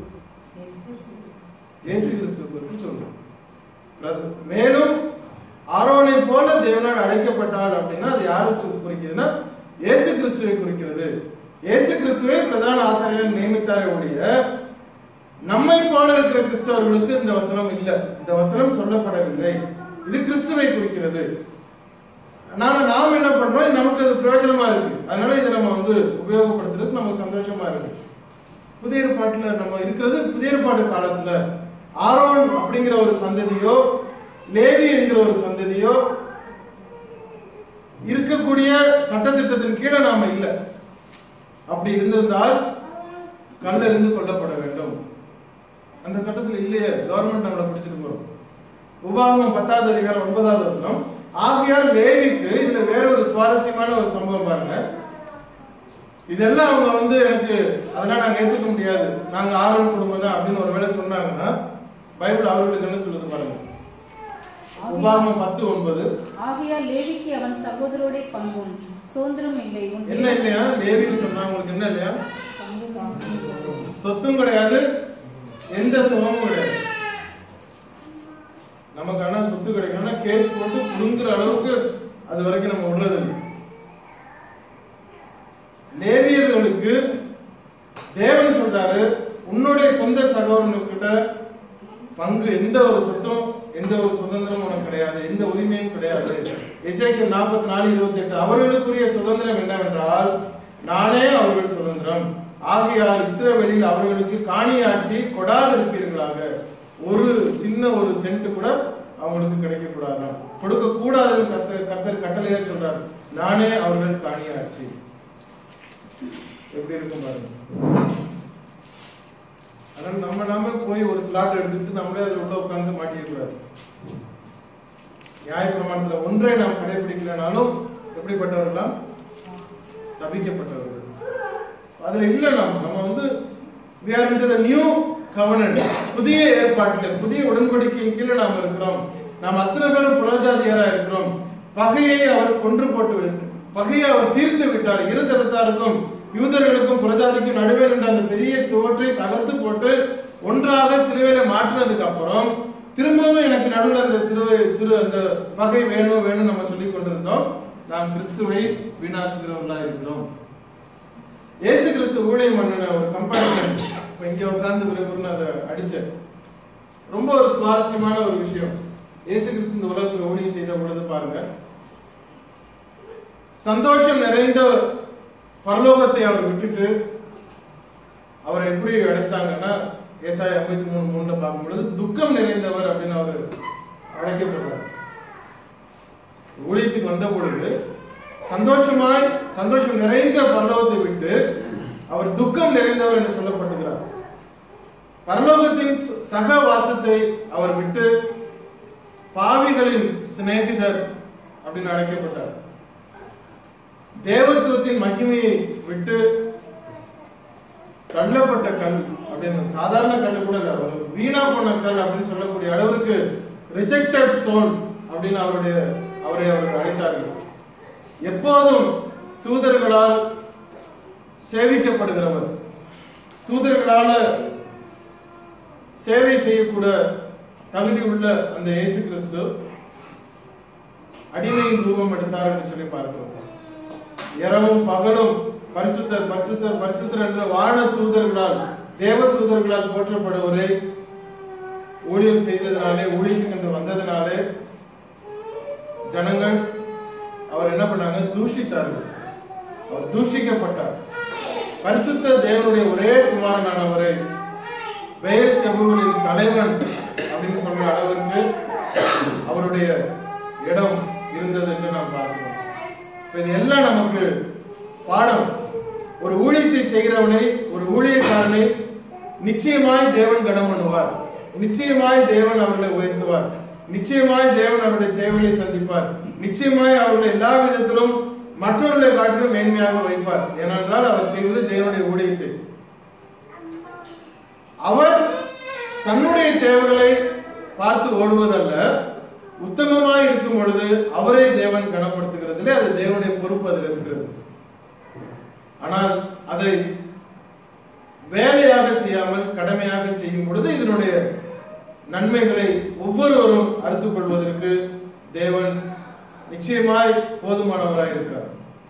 இயேசு கிறிஸ்துவை பற்றி சொல்றது பிரத- மேலும் ஆரோனை போல தேவனால் அழைக்கப்பட்டார் அப்படின்னா அது யாரை சு- குறிக்குதுன்னா இயேசு கிறிஸ்துவை குறிக்கிறது இயேசு கிறிஸ்துவை பிரதான ஆசிரியர் நியமித்தாரே ஒழிய நம்மை போல இருக்கிற கிறிஸ்தவர்களுக்கு இந்த வசனம் இல்ல இந்த வசனம் சொல்லப்படவில்லை இது கிறிஸ்துவை குறிக்கிறது ஆனா நாம் என்ன பண்றோம் இது நமக்கு அது பிரயோஜனமா இருக்கு அதனால இதை நம்ம வந்து உபயோகப்படுத்துறதுக்கு நமக்கு சந்தோஷமா இருக்கு புதிய ஏற்பாட்டுல நம்ம இருக்கிறது புதிய ஏற்பாட்டு காலத்துல ஆரோன் அப்படிங்கிற ஒரு சந்ததியோ லேவி என்கிற ஒரு சந்ததியோ இருக்கக்கூடிய சட்டத்திட்டத்தின் கீழே நாம இல்ல அப்படி இருந்திருந்தால் கல்லறிந்து கொல்லப்பட வேண்டும் அந்த சட்டத்துல இல்லையே கவர்மெண்ட் நம்மளை பிடிச்சிட்டு போறோம் உபாகமம் பத்தாவது அதிகாரம் ஒன்பதாவது வசனம் ஆகையால் லேவிக்கு இதுல வேற ஒரு சுவாரஸ்யமான ஒரு சம்பவம் பாருங்க இதெல்லாம் அவங்க வந்து எனக்கு அதெல்லாம் நாங்க ஏத்துக்க முடியாது நாங்க ஆரோன் குடும்பம் தான் அப்படின்னு ஒரு வேளை சொன்னாங்கன்னா பைபிள் அவர்களுக்கு என்ன சொல்லுது பாருங்க உபாகமம் பத்து ஒன்பது ஆகையால் லேவிக்கு அவன் சகோதரோடே பங்கும் சுதந்திரம் இல்லை உன் என்ன இல்லையா லேவின்னு சொன்னா உங்களுக்கு என்ன இல்லையா பங்கு காசும் சொத்தும் கிடையாது எந்த சுகமும் கிடையாது நமக்கு ஆனா சொத்து கிடைக்கணும்னா கேஸ் போட்டு புடுங்குற அளவுக்கு அது வரைக்கும் நம்ம விடுறது இல்லை லேவியர்களுக்கு தேவன் சொல்றாரு உன்னுடைய சொந்த சகோதரனுக்கிட்ட பங்கு எந்த ஒரு சொத்தும் எந்த ஒரு சுதந்திரமும் உனக்கு கிடையாது எந்த உரிமையும் கிடையாது இசைக்கு நாற்பத்தி நாலு இருபத்தி எட்டு அவர்களுக்குரிய சுதந்திரம் என்னவென்றால் நானே அவர்கள் சுதந்திரம் ஆகையால் இஸ்ரவேலில் அவர்களுக்கு காணியாட்சி கொடாதிருப்பீர்களாக ஒரு சின்ன ஒரு சென்ட் கூட அவங்களுக்கு கிடைக்க கூடாதாம் கொடுக்க கூடாதுன்னு கர்த்தர் கர்த்தர் கட்டளையா சொல்றாரு நானே அவர்கள் காணியாட்சி எப்படி இருக்கும் பாருங்க அதனால நம்ம நாம போய் ஒரு ஸ்லாட் எடுத்துட்டு நம்மளே அதில் உள்ள உட்கார்ந்து மாட்டிக்க கூடாது நியாயப்பிரமாணத்துல ஒன்றை நாம் கடைபிடிக்கலனாலும் எப்படிப்பட்டவர்களாம் சபிக்கப்பட்டவர்கள் அதுல இல்ல நாம் நம்ம வந்து we are into the new covenant புதிய ஏற்பாட்டில புதிய உடன்படிக்கையின் கீழே நாம் இருக்கிறோம் நாம் அத்தனை பேரும் புறஜாதியாரா இருக்கிறோம் பகையை அவர் கொன்று போட்டு விட்டு பகையை அவர் தீர்த்து விட்டார் இரு தரத்தாருக்கும் யூதர்களுக்கும் புறஜாதிக்கும் நடுவே நின்ற அந்த பெரிய சுவற்றை தகர்த்து போட்டு ஒன்றாக சிலுவையில மாற்றினதுக்கு அப்புறம் திரும்பவும் எனக்கு நடுவில் அந்த சிலுவை சிறு அந்த பகை வேணும் வேணும் நம்ம சொல்லி கொண்டிருந்தோம் நாம் கிறிஸ்துவை வீணாக்குகிறவர்களா இருக்கிறோம் இயேசு கிறிஸ்து ஊழியம் பண்ணின ஒரு கம்பாரிசன் இப்போ இங்கே உட்கார்ந்து விரும்புன்னு அதை அடிச்சேன் ரொம்ப ஒரு சுவாரஸ்யமான ஒரு விஷயம் இயேசு கிறிஸ்து இந்த உலகத்தில் ஊழியம் செய்த பொழுது பாருங்க சந்தோஷம் நிறைந்த பரலோகத்தை அவர் விட்டுட்டு அவரை எப்படி அழைத்தாங்கன்னா ஏசாய ஐம்பத்தி மூணு மூணுல பார்க்கும் பொழுது துக்கம் நிறைந்தவர் அப்படின்னு அவர் அழைக்கப்படுறார் ஊழியத்துக்கு வந்த பொழுது சந்தோஷமாய் சந்தோஷம் நிறைந்த பரலோகத்தை விட்டு அவர் துக்கம் நிறைந்தவர் என்று சொல்லப்பட்டுகிறார் பரலோகத்தின் ச- சக வாசத்தை அவர் விட்டு பாவிகளின் சிநேகிதர் அப்படின்னு அழைக்கப்பட்டார் தேவத்துவத்தின் மகிமையை விட்டு தள்ளப்பட்ட கல் அப்படின்னு சாதாரண கல் கூட இல்ல ஒரு வீணா போன கல் அப்படின்னு சொல்லக்கூடிய அளவுக்கு ரிஜெக்டட் ஸ்டோன் அப்படின்னு அவருடைய அவரை அவர்கள் அழைத்தார்கள் எப்போதும் தூதர்களால் சேவிக்கப்படுகிறவர் தூதர்களால சேவை செய்யக்கூட தகுதி உள்ள அந்த இயேசு கிறிஸ்து அடிமையின் ரூபம் எடுத்தார் என்று சொல்லி பார்க்கிறோம் இரவும் பகலும் பரிசுத்தர் பரிசுத்தர் பரிசுத்தர் என்ற வான தூதர்களால் தேவ தூதர்களால் போற்றப்படுவரை ஊழியம் செய்ததினாலே ஊழியம் என்று வந்ததினாலே ஜனங்கள் அவர் என்ன பண்ணாங்க தூஷித்தார்கள் அவர் தூஷிக்கப்பட்டார் பரிசுத்த தேவனுடைய ஒரே குமாரனானவரை பெயர் செபுகளின் தலைவன் அப்படின்னு சொல்ற அளவிற்கு அவருடைய இடம் இருந்தது என்று நாம் பார்க்கிறோம் இப்ப இது எல்லாம் நமக்கு பாடம் ஒரு ஊழியத்தை செய்கிறவனை ஒரு ஊழியக்காரனை நிச்சயமாய் தேவன் கனம் பண்ணுவார் நிச்சயமாய் தேவன் அவர்களை உயர்த்துவார் நிச்சயமாய் தேவன் அவருடைய தேவையை சந்திப்பார் நிச்சயமாய் அவர்களை எல்லா விதத்திலும் மற்றவர்களை காட்டிலும் மேன்மையாக வைப்பார் ஏனென்றால் அவர் செய்வது தேவனுடைய ஊழியத்தை அவர் தன்னுடைய தேவைகளை பார்த்து ஓடுவதல்ல உத்தமமாய் இருக்கும் பொழுது அவரை தேவன் கனப்படுத்துகிறதிலே அது தேவனுடைய பொறுப்பு அதில் இருக்கிறது ஆனால் அதை வேலையாக செய்யாமல் கடமையாக செய்யும் பொழுது இதனுடைய நன்மைகளை ஒவ்வொருவரும் அறுத்துக் கொள்வதற்கு தேவன் நிச்சயமாய் போதுமானவராய் இருக்கிறார்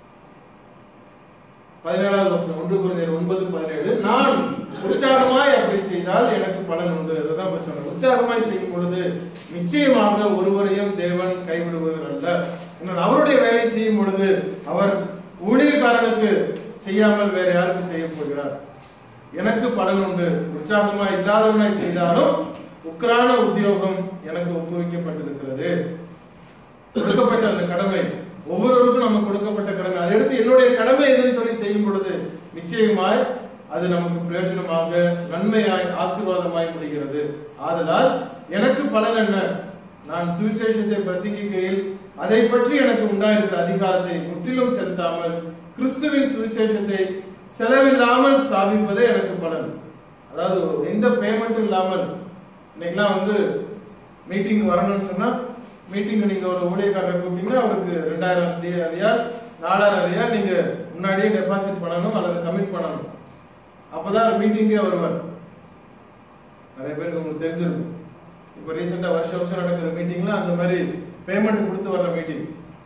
பதினேழாவது வருஷம் ஒன்று குறைந்தர் ஒன்பது பதினேழு நான் உற்சாகமாய் அப்படி செய்தால் எனக்கு பலன் உண்டு அதுதான் இப்ப சொன்னேன் உற்சாகமாய் செய்யும் பொழுது நிச்சயமாக ஒருவரையும் தேவன் கைவிடுவது அல்ல இன்னொரு அவருடைய வேலை செய்யும் பொழுது அவர் ஊழியக்காரனுக்கு செய்யாமல் வேற யாருக்கு செய்ய போகிறார் எனக்கு பலன் உண்டு உற்சாகமா இல்லாதவனாய் செய்தாலும் உக்ரான உத்தியோகம் எனக்கு ஒப்புவிக்கப்பட்டிருக்கிறது கொடுக்கப்பட்ட அந்த கடமை ஒவ்வொருவருக்கும் நமக்கு கொடுக்கப்பட்ட கடமை அதை எடுத்து என்னுடைய கடமை எதுன்னு சொல்லி செய்யும் பொழுது நிச்சயமாய் அது நமக்கு பிரயோஜனமாக நன்மையாய் ஆசீர்வாதமாய் முடிகிறது ஆதலால் எனக்கு பலன் என்ன நான் சுவிசேஷத்தை பிரசங்கிக்கையில் அதை பற்றி எனக்கு உண்டாயிருக்கிற அதிகாரத்தை முற்றிலும் செலுத்தாமல் கிறிஸ்துவின் சுவிசேஷத்தை செலவில்லாமல் ஸ்தாபிப்பதே எனக்கு பலன் அதாவது எந்த பேமெண்ட்டும் இல்லாமல் இன்னைக்கெல்லாம் வந்து மீட்டிங் வரணும்னு சொன்னா மீட்டிங் நீங்க ஒரு ஊழியக்காரரை கூப்பிட்டீங்கன்னா அவருக்கு ரெண்டாயிரம் ரி- ரியால் நாலாயிரம் ரியால் நீங்க முன்னாடியே டெபாசிட் பண்ணணும் அல்லது கமிட் பண்ணணும் அப்பதான் மீட்டிங்கே வருவார் நிறைய பேருக்கு உங்களுக்கு தெரிஞ்சிருக்கும் இப்போ ரீசெண்டா வருஷம் வருஷம் நடக்கிற மீட்டிங்ல அந்த மாதிரி பேமெண்ட் கொடுத்து வர்ற மீட்டிங்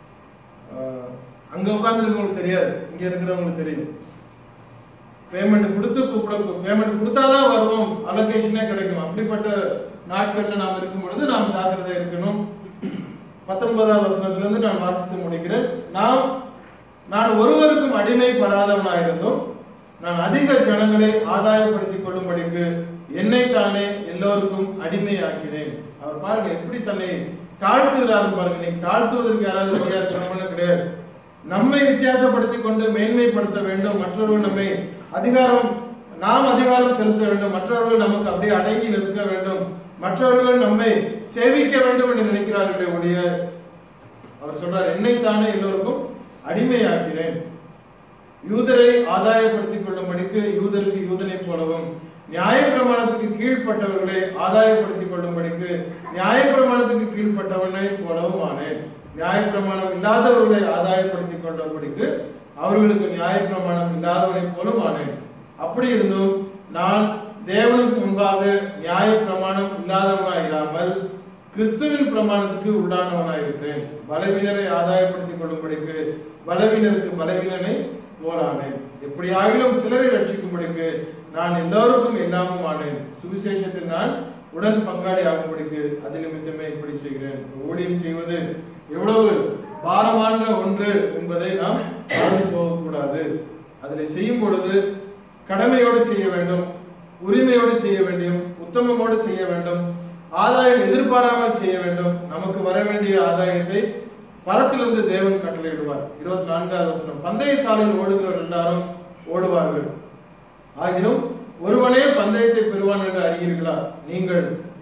அங்க உட்கார்ந்துருக்கவங்களுக்கு தெரியாது இங்க இருக்கிறவங்களுக்கு தெரியும் பேமெண்ட் கொடுத்து கூப்பிட பேமெண்ட் கொடுத்தாதான் வருவோம் அலோகேஷனே கிடைக்கும் அப்படிப்பட்ட நாட்கள்ல நாம் இருக்கும் பொழுது நாம் ஜாக்கிரதை இருக்கணும் பத்தொன்பதாவது வசனத்துல இருந்து நான் வாசித்து முடிக்கிறேன் நாம் நான் ஒருவருக்கும் அடிமைப்படாதவனாயிருந்தும் நான் அதிக ஜனங்களை ஆதாயப்படுத்திக் கொள்ளும்படிக்கு என்னை தானே எல்லோருக்கும் அடிமையாக்கினேன் அவர் பாருங்க எப்படி தன்னை தாழ்த்துகிறாரு பாருங்க நீ தாழ்த்துவதற்கு யாராவது ரெடியா இருக்கணும்னு கிடையாது நம்மை வித்தியாசப்படுத்திக் கொண்டு மேன்மைப்படுத்த வேண்டும் மற்றவர்கள் நம்மை அதிகாரம் நாம் அதிகாரம் செலுத்த வேண்டும் மற்றவர்கள் நமக்கு அப்படியே அடங்கி நிற்க வேண்டும் மற்றவர்கள் நம்மை சேவிக்க வேண்டும் என்று நினைக்கிறார்களே ஒழிய அவர் சொல்றார் என்னை தானே எல்லோருக்கும் அடிமையாக்கிறேன் யூதரை ஆதாயப்படுத்திக் கொள்ளும்படிக்கு யூதருக்கு யூதனை போலவும் நியாயப்பிரமாணத்துக்கு கீழ்ப்பட்டவர்களை ஆதாயப்படுத்திக் கொள்ளும்படிக்கு நியாயப்பிரமாணத்துக்கு கீழ்ப்பட்டவனை போலவும் ஆனேன் நியாயப்பிரமாணம் இல்லாதவர்களை ஆதாயப்படுத்திக் கொள்ளும்படிக்கு அவர்களுக்கு நியாயப்பிரமாணம் இல்லாதவனை போலும் ஆனேன் அப்படி இருந்தும் நான் தேவனுக்கு முன்பாக நியாயப்பிரமாணம் இல்லாதவனாயிராமல் கிறிஸ்துவின் பிரமாணத்துக்கு உள்ளானவனாயிருக்கிறேன் பலவீனரை ஆதாயப்படுத்திக் கொள்ளும்படிக்கு பலவீனருக்கு பலவீனனை போலானேன் எப்படியாகிலும் சிலரை ரட்சிக்கும்படிக்கு நான் எல்லோருக்கும் எல்லாமும் ஆனேன் சுவிசேஷத்தில் நான் உடன் பங்காளி ஆகும்படிக்கு அது நிமித்தமே இப்படி செய்கிறேன் ஊழியம் செய்வது எவ்வளவு பாரமான ஒன்று என்பதை நாம் மறந்து போகக்கூடாது அதில் செய்யும் பொழுது கடமையோடு செய்ய வேண்டும் உரிமையோடு செய்ய வேண்டும் உத்தமமோடு செய்ய வேண்டும் ஆதாயம் எதிர்பாராமல் செய்ய வேண்டும் நமக்கு வர வேண்டிய ஆதாயத்தை பரத்திலிருந்து தேவன் கட்டளையிடுவார் இருபத்தி நான்காவது வசனம் பந்தய சாலையில் ஓடுகிறவர் எல்லாரும் ஓடுவார்கள் ஆகிலும் ஒருவனே பந்தயத்தை பெறுவான் என்று அறியீர்களா நீங்கள்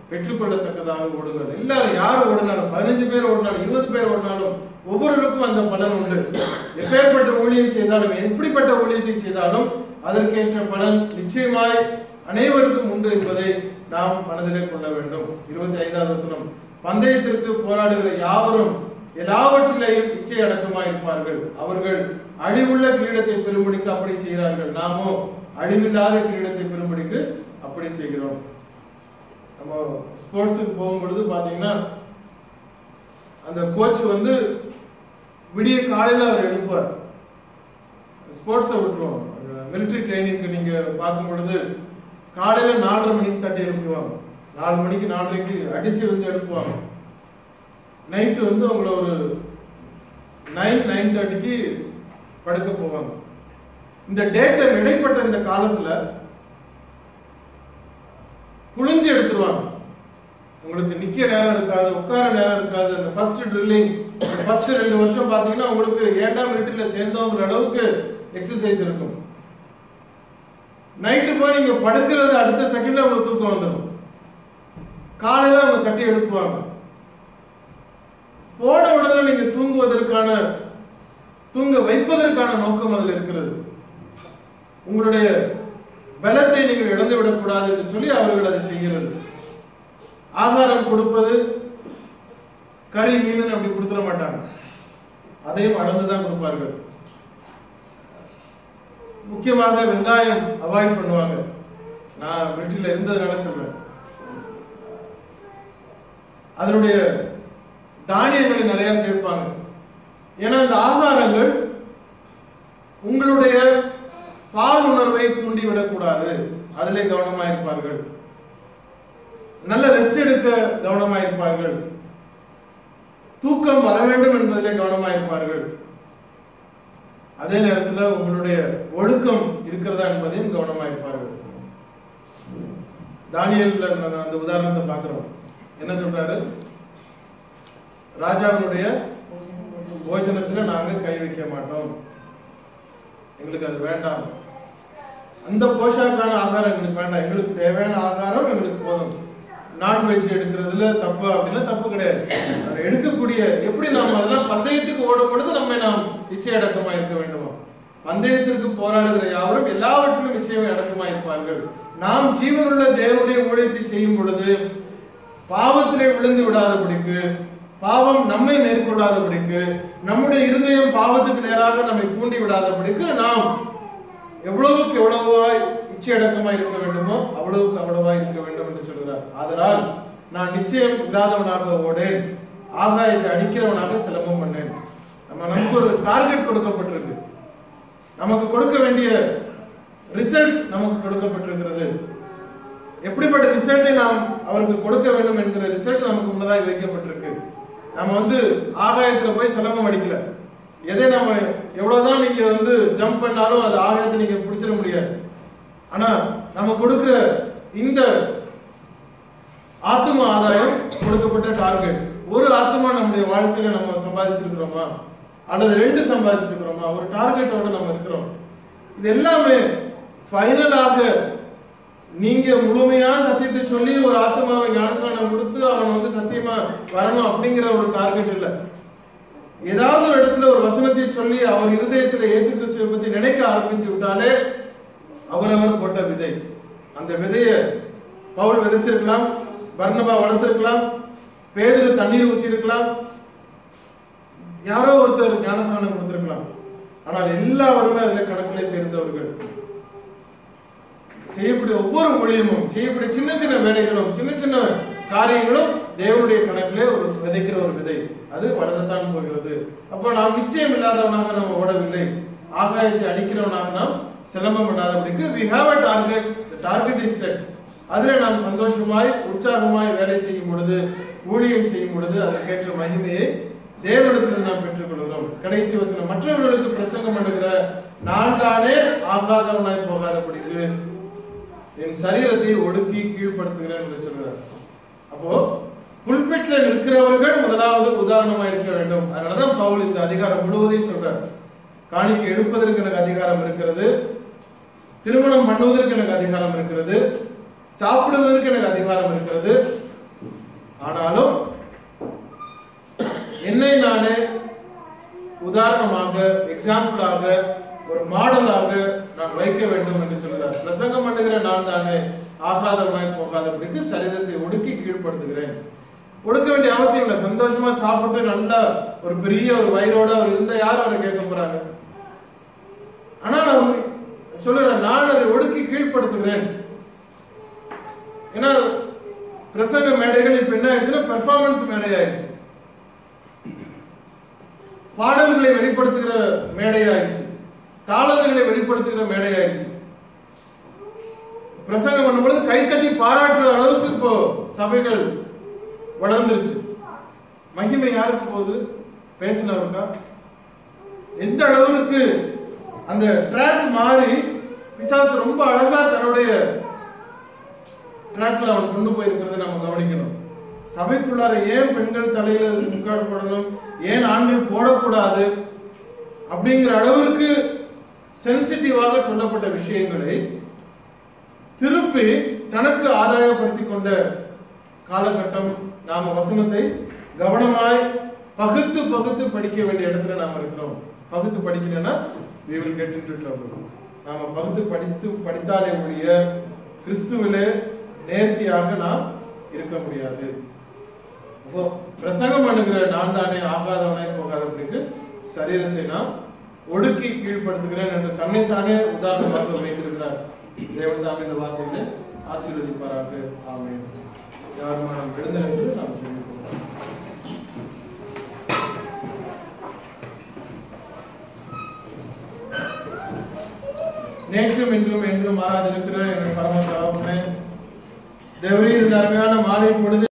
பெற்றுக்கொள்ளத்தக்கதாக ஓடுங்கள் எல்லாரும் யார் ஓடினாலும் பதினஞ்சு பேர் ஓடினாலும் இருபது பேர் ஓடினாலும் ஒவ்வொருவருக்கும் அந்த பலன் உண்டு எப்பேற்பட்ட ஊழியம் செய்தாலும் எப்படிப்பட்ட ஊழியத்தை செய்தாலும் அதற்கேற்ற பலன் நிச்சயமாய் அனைவருக்கும் உண்டு என்பதை நாம் மனதிலே கொள்ள வேண்டும் இருபத்தி ஐந்தாவது வசனம் பந்தயத்திற்கு போராடுகிற யாவரும் எல்லாவற்றிலேயும் இச்சை அடக்கமாய் இருப்பார்கள் அவர்கள் அழிவுள்ள கிரீடத்தை பெரும்படிக்கு அப்படி செய்கிறார்கள் நாமோ அழிவில்லாத கிரீடத்தை பெரும்படிக்கு அப்படி செய்கிறோம் நம்ம ஸ்போர்ட்ஸுக்கு போகும்பொழுது பாத்தீங்கன்னா அந்த கோச் வந்து விடிய காலையில அவர் எடுப்பார் ஸ்போர்ட்ஸை விட்டுருவோம் மிலிட்டரி ட்ரைனிங்க்கு நீங்க பார்க்கும் பொழுது காலையில நாலரை மணிக்கு தட்டி எழுப்புவாங்க நாலு மணிக்கு நாலரைக்கு அடிச்சு வந்து எழுப்புவாங்க நைட்டு வந்து அவங்கள ஒரு நைன் நைன் தேர்ட்டிக்கு படுக்க போவாங்க இந்த டேட்டை இடைப்பட்ட இந்த காலத்துல புழிஞ்சு எடுத்துருவாங்க உங்களுக்கு நிக்க நேரம் இருக்காது உட்கார நேரம் இருக்காது அந்த ஃபர்ஸ்ட் ட்ரில்லிங் ஃபர்ஸ்ட் ரெண்டு வருஷம் பாத்தீங்கன்னா உங்களுக்கு ஏண்டா மிலிட்டரியில சேர்ந்தோங்கிற அளவுக்கு எக்ஸசைஸ் இருக்கும் நைட்டு போய் நீங்க படுக்கிறது அடுத்த செகண்ட்ல உங்களுக்கு தூக்கம் வந்துடும் காலையில அவங்க தட்டி எழுப்புவாங்க போன உடனே நீங்க தூங்குவதற்கான தூங்க வைப்பதற்கான நோக்கம் அதுல இருக்கிறது உங்களுடைய பலத்தை நீங்கள் இழந்து விடக்கூடாது என்று சொல்லி அவர்கள் அதை செய்கிறது ஆகாரம் கொடுப்பது கறி மீன் அப்படி கொடுத்துட மாட்டாங்க அதையும் அளந்துதான் கொடுப்பார்கள் முக்கியமாக வெங்காயம் அவாய்ட் பண்ணுவாங்க நான் மிலிட்டரியில இருந்ததுனால சொல்றேன் அதனுடைய தானியங்களை நிறைய சேர்ப்பாங்க ஏன்னா இந்த ஆகாரங்கள் உங்களுடைய பால் உணர்வை தூண்டிவிடக்கூடாது அதிலே கவனமா இருப்பார்கள் நல்ல ரெஸ்ட் எடுக்க கவனமா இருப்பார்கள் தூக்கம் வர வேண்டும் என்பதிலே கவனமா இருப்பார்கள் அதே நேரத்தில் உங்களுடைய ஒழுக்கம் இருக்கிறதா என்பதையும் கவனமா இருப்பார்கள் தானியல்ல நம்ம அந்த உதாரணத்தை பார்க்கிறோம் என்ன சொல்றாரு ராஜாவினுடைய போஜனத்துல நாங்க கை வைக்க மாட்டோம் எங்களுக்கு அது வேண்டாம் அந்த போஷாக்கான ஆகாரம் எங்களுக்கு வேண்டாம் எங்களுக்கு தேவையான ஆகாரம் எங்களுக்கு போதும் நான்வெஜ் எடுக்கிறதுல தப்பு அப்படின்னா தப்பு கிடையாது அதை எடுக்கக்கூடிய எப்படி நாம் அதெல்லாம் பந்தயத்துக்கு ஓடும் பொழுது நம்ம நாம் இச்சை அடக்கமா இருக்க வேண்டுமா பந்தயத்திற்கு போராடுகிற யாவரும் எல்லாவற்றிலும் நிச்சயமே அடக்கமா இருப்பார்கள் நாம் ஜீவனுள்ள தேவனுடைய ஊழியத்தை செய்யும் பொழுது பாவத்திலே விழுந்து விடாதபடிக்கு பாவம் நம்மை மேற்கொள்ளாதபடிக்கு நம்முடைய இருதயம் பாவத்துக்கு நேராக நம்மை தூண்டி விடாதபடிக்கு நாம் எவ்வளவுக்கு எவ்வளவாய் இச்சையடக்கமாய் இருக்க வேண்டுமோ அவ்வளவுக்கு அவ்வளவாய் இருக்க வேண்டும் என்று சொல்கிறார் ஆதலால் நான் நிச்சயம் இல்லாதவனாக ஓடேன் ஆகாயத்தை அடிக்கிறவனாக சிலம்பம் பண்ணேன் நம்ம நமக்கு ஒரு டார்கெட் கொடுக்கப்பட்டிருக்கு நமக்கு கொடுக்க வேண்டிய ரிசல்ட் நமக்கு கொடுக்கப்பட்டிருக்கிறது எப்படிப்பட்ட ரிசல்ட்டை நாம் அவருக்கு கொடுக்க வேண்டும் என்கிற ரிசல்ட் நமக்கு முன்னதாக வைக்கப்பட்டிருக்கு நம்ம வந்து ஆகாயத்துல போய் சிலம்பம் அடிக்கல எதை நம்ம எவ்வளவுதான் நீங்க வந்து ஜம்ப் பண்ணாலும் அது ஆகாயத்தை நீங்க பிடிச்சிட முடியாது ஆனா நம்ம கொடுக்கிற இந்த ஆத்ம ஆதாயம் கொடுக்கப்பட்ட டார்கெட் ஒரு ஆத்மா நம்முடைய வாழ்க்கையில நம்ம சம்பாதிச்சிருக்கிறோமா அல்லது ரெண்டு சம்பாதிச்சிருக்கிறோமா ஒரு டார்கெட்டோட நம்ம இருக்கிறோம் இது எல்லாமே ஃபைனலாக நீங்க முழுமையா சத்தியத்தை சொல்லி ஒரு ஆத்மாவை ஞானஸ்தானம் கொடுத்து அவன் வந்து சத்தியமா வரணும் அப்படிங்கிற ஒரு டார்கெட் இல்ல ஏதாவது ஒரு இடத்துல ஒரு வசனத்தை சொல்லி அவர் இருதயத்துல இயேசு கிறிஸ்துவை பத்தி நினைக்க ஆரம்பித்து விட்டாலே அவரவர் போட்ட விதை அந்த விதைய பவுல் விதைச்சிருக்கலாம் பர்ணபா வளர்த்திருக்கலாம் பேதுரு தண்ணீர் ஊத்தி இருக்கலாம் யாரோ ஒருத்தர் ஞானஸ்தானம் கொடுத்திருக்கலாம் ஆனால் எல்லாருமே அதுல கணக்கிலே சேர்ந்தவர்கள் செய்யக்கூடிய ஒவ்வொரு ஊழியமும் செய்யக்கூடிய சின்ன சின்ன வேலைகளும் சின்ன சின்ன காரியங்களும் தேவனுடைய கணக்கிலே ஒரு விதைக்கிற ஒரு விதை அது வளர்ந்துத்தான் போகிறது அப்போ நாம் நிச்சயம் இல்லாதவனாக நாம் ஓடவில்லை ஆகாயத்தை அடிக்கிறவனாக நாம் silambam பண்ணாதபடிக்கு we have a target the target is set அதில் நாம் சந்தோஷமாய் உற்சாகமாய் வேலை செய்யும் பொழுது ஊழியம் செய்யும் பொழுது அதற்கேற்ற மகிமையை தேவனிடத்தில் நாம் பெற்றுக்கொள்கிறோம் கடைசி வசனம் மற்றவர்களுக்கு பிரசங்கம் பண்ணுகிற நான் தானே ஆகாதவனாய் போகாதபடிக்கு என் சரீரத்தை ஒடுக்கி கீழ்ப்படுத்துகிறேன் என்று சொல்கிறார் அப்போ புல்பெட்ல நிற்கிறவர்கள் முதலாவது உதாரணமா இருக்க வேண்டும் அதனாலதான் பவுல் இந்த அதிகாரம் முழுவதையும் சொல்றார் காணிக்கை எடுப்பதற்கு எனக்கு அதிகாரம் இருக்கிறது திருமணம் பண்ணுவதற்கு எனக்கு அதிகாரம் இருக்கிறது சாப்பிடுவதற்கு எனக்கு அதிகாரம் இருக்கிறது ஆனாலும் என்னை நானே உதாரணமாக எக்ஸாம்பிளாக ஒரு மாடலாக நான் வைக்க வேண்டும் என்று சொல்கிறார் பிரசங்கம் பண்ணுகிற நான் தானே ஆகாதமாய் போகாதபடிக்கு சரீரத்தை ஒடுக்கி கீழ்ப்படுத்துகிறேன் ஒடுக்க வேண்டிய அவசியம் இல்லை சந்தோஷமா சாப்பிட்டு நல்லா ஒரு பெரிய ஒரு வயிறோட அவர் இருந்தா யாரும் அவரை கேட்க போறாங்க ஆனால் அவர் சொல்லுறேன் நான் அதை ஒடுக்கி கீழ்ப்படுத்துகிறேன் ஏன்னா பிரசங்க மேடைகள் இப்ப என்ன ஆயிடுச்சுன்னா பெர்ஃபார்மன்ஸ் மேடை ஆயிடுச்சு பாடல்களை வெளிப்படுத்துகிற மேடையாயிடுச்சு தாளங்களை வெளிப்படுத்துகிற மேடையாயிடுச்சு பிரசங்கம் பண்ணும்பொழுது கை தட்டி பாராட்டுற அளவுக்கு இப்போ சபைகள் வளர்ந்துருச்சு மகிமை யாருக்கு போகுது பேசினவருக்கா எந்த அளவுக்கு அந்த ட்ராக் மாறி பிசாசு ரொம்ப அழகா தன்னுடைய ட்ராக்ல அவன் கொண்டு போயிருக்கிறத நம்ம கவனிக்கணும் சபைக்குள்ளார ஏன் பெண்கள் தலையில முக்காடு போடணும் ஏன் ஆண்கள் போடக்கூடாது அப்படிங்கிற அளவிற்கு சென்சிட்டிவாக சொல்லப்பட்ட விஷயங்களை திருப்பி தனக்கு ஆதாயப்படுத்திக் கொண்ட காலகட்டம் நாம வசனத்தை கவனமாய் பகுத்து பகுத்து படிக்க வேண்டிய இடத்துல நாம இருக்கிறோம் பகுத்து படிக்கலைன்னா we will get into trouble நாம பகுத்து படித்து படித்தாலே ஒழிய கிறிஸ்துவிலே நேர்த்தியாக நாம் இருக்க முடியாது அப்போ பிரசங்கம் பண்ணுகிற நான் தானே ஆகாதவனாய் போகாதவனுக்கு சரீரத்தை நாம் ஒடுக்கி கீழ்ப்படுத்துகிறேன் என்று தன்னைத்தானே உதாரணமாக வைத்திருக்கிறார் தேவன் தாம் இந்த வார்த்தையிலே ஆசீர்வதிப்பாராக ஆமென் யாருமா நாம் எழுந்திருந்து நாம் சொல்லிக் கொள்ளலாம் நேற்றும் இன்றும் என்றும் மாறாதிருக்கிற எங்கள் பரம தகப்பனே தேவரீர் இந்த அருமையான மாலை பொழுது